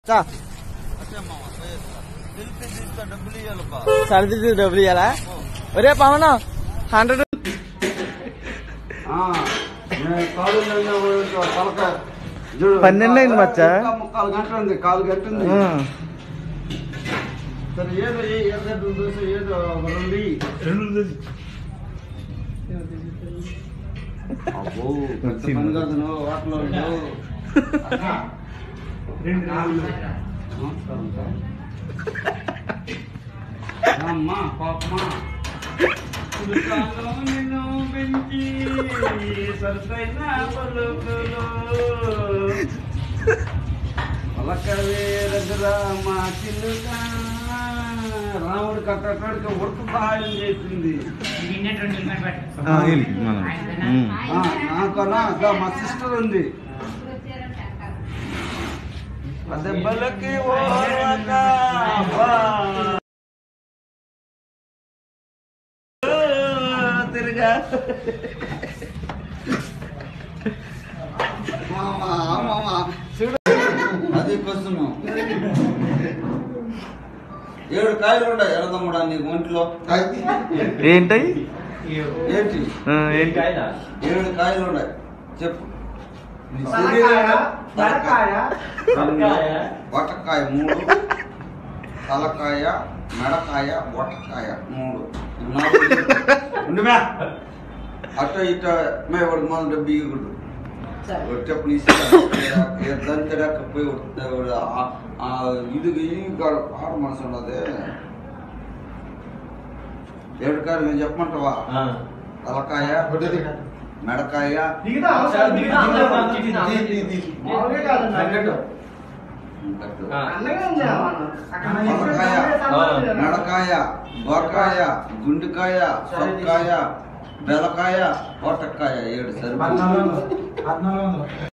చా తెలిపి తీస్తా డబ్బులు ఇవ్వాలబ్బా సర్ది డబ్బులు ఇవ్వాలా ఒరే పవన్ హండ్రెడ్ పన్నెండు అయింది మచ్చా. కాలు గంట ఉంది కాలు గంట ఉంది సరే ఏదో ఏ- ఏదో దోశ ఏదో ఒక రెండు ఇయ్యి. అబ్బో పెద్ద పని కాదు నువ్వు వాటిలో ఉండు. నమస్కారం సార్. అమ్మా పాపమా పుడతాను నిన్ను పెంచి సరసైన పలుకులు పలకవే రఘురామ చిలుక రాముడు కట్టడికి ఉడత సహాయం చేసింది ఆ, నాకన్నా గా మా సిస్టర్ ఉంది ఆ దెబ్బలకి ఓర్వక అబ్బా. తిరగా మామా మామా చూడు అది కోసము ఏడు కాయలు ఉన్నాయి ఎర్రదమ్ముడా నీకు ఒంట్లో ఏంటయి ఏంటి ఆ, ఏంటి ఏడు కాయలు ఉన్నాయి చెప్పు నీ శరీరంలో తలకాయ రెండు, వటకాయ మూడు తలకాయ మెడకాయ వటకాయ మూడు ఇవి నాలుగు చెప్పు. ఉండుమే అట్ట ఇట్ట మే వాడు మన డబ్బు ఇవ్వకూడదు వచ్చేప్పుడు దంతరాకపోయి ఇది ఆడ మనసు ఉన్నది ఏడు కాయలు నేను చెప్పమంటావా తలకాయ మెడకాయ కట్టు. మెడకాయ బొరకాయ గుండెకాయ సొక్కాయ బెలకాయ పొట్టకాయ ఏడు సరిపోతుంది